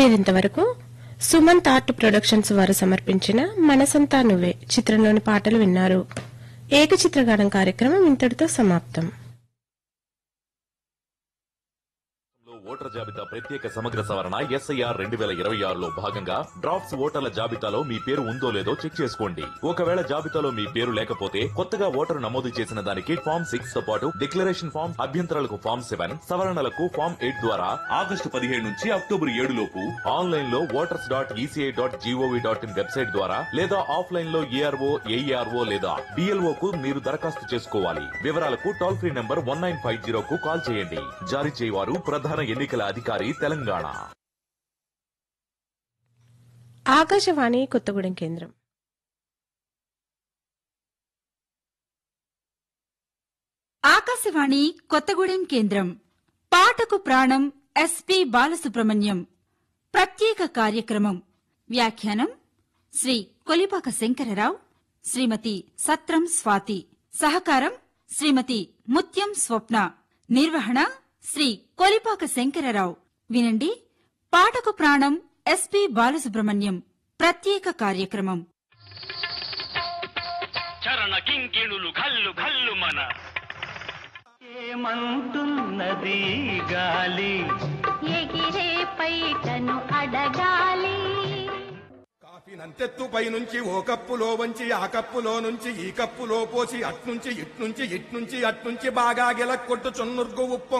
మీరింతవరకు Sumanth art productions వారు సమర్పించిన మనసంతా నువ్వే చిత్రంలోని పాటలు విన్నారు ఏకచిత్రగానం కార్యక్రమం ఇంతటితో సమాప్తం ఓటర్ జాబితా ప్రత్యేక సమగ్ర సవరణ ఎస్ఐఆర్ రెండు వేల ఇరవై ఆరులో భాగంగా డ్రాఫ్ట్స్ ఓటర్ల జాబితాలో మీ పేరు ఉందో లేదో చెక్ చేసుకోండి ఒకవేళ జాబితాలో మీ పేరు లేకపోతే కొత్తగా ఓటరు నమోదు చేసిన దానికి ఫామ్ సిక్స్ తో పాటు డిక్లరేషన్ ఫామ్ అభ్యంతరాలకు ఫామ్ సెవెన్ సవరణలకు ఫామ్ ఎయిట్ ద్వారా ఆగస్టు పదిహేడు నుంచి అక్టోబర్ ఏడు లోపు ఆన్లైన్ లో voters dot ECI dot GOV dot in website ద్వారా లేదా ఆఫ్లైన్ లో ఏఆర్ఓ ఏఈఆర్ఓ లేదా డిఎల్ఓ కు మీరు దరఖాస్తు చేసుకోవాలి వివరాలకు toll free number one nine five zero కు కాల్ చేయండి జారీ చేయవారు ప్రధాన ఎన్నికల అధికారి తెలంగాణ ఆకాశవాణి కొత్తగూడెం కేంద్రం ఆకాశవాణి కొత్తగూడెం కేంద్రం పాటకు ప్రాణం ఎస్పి బాలసుబ్రహ్మణ్యం ప్రత్యేక కార్యక్రమం వ్యాఖ్యానం శ్రీ కొలిపాక శంకరరావు శ్రీమతి సత్రం స్వాతి సహకారం శ్రీమతి ముత్యం స్వప్న నిర్వహణ శ్రీ కొలిపాక శంకరరావు వినండి పాటకు ప్రాణం ఎస్పి బాలసుబ్రహ్మణ్యం ప్రత్యేక కార్యక్రమం చరణ కింకిణులు ఘల్లు ఘల్లు మన ఏమంటున్నది గాలి ఎగిరే పైటను అడగాలి కాఫీనంతెత్తు పైనుంచి ఓ కప్పులో వంచి ఆ కప్పులో నుంచి ఈ కప్పులో పోసి అట్నుంచి ఇట్నుంచి ఇట్నుంచి అట్నుంచి బాగా గెలక్కొట్టు చున్నుర్గు ఉప్పు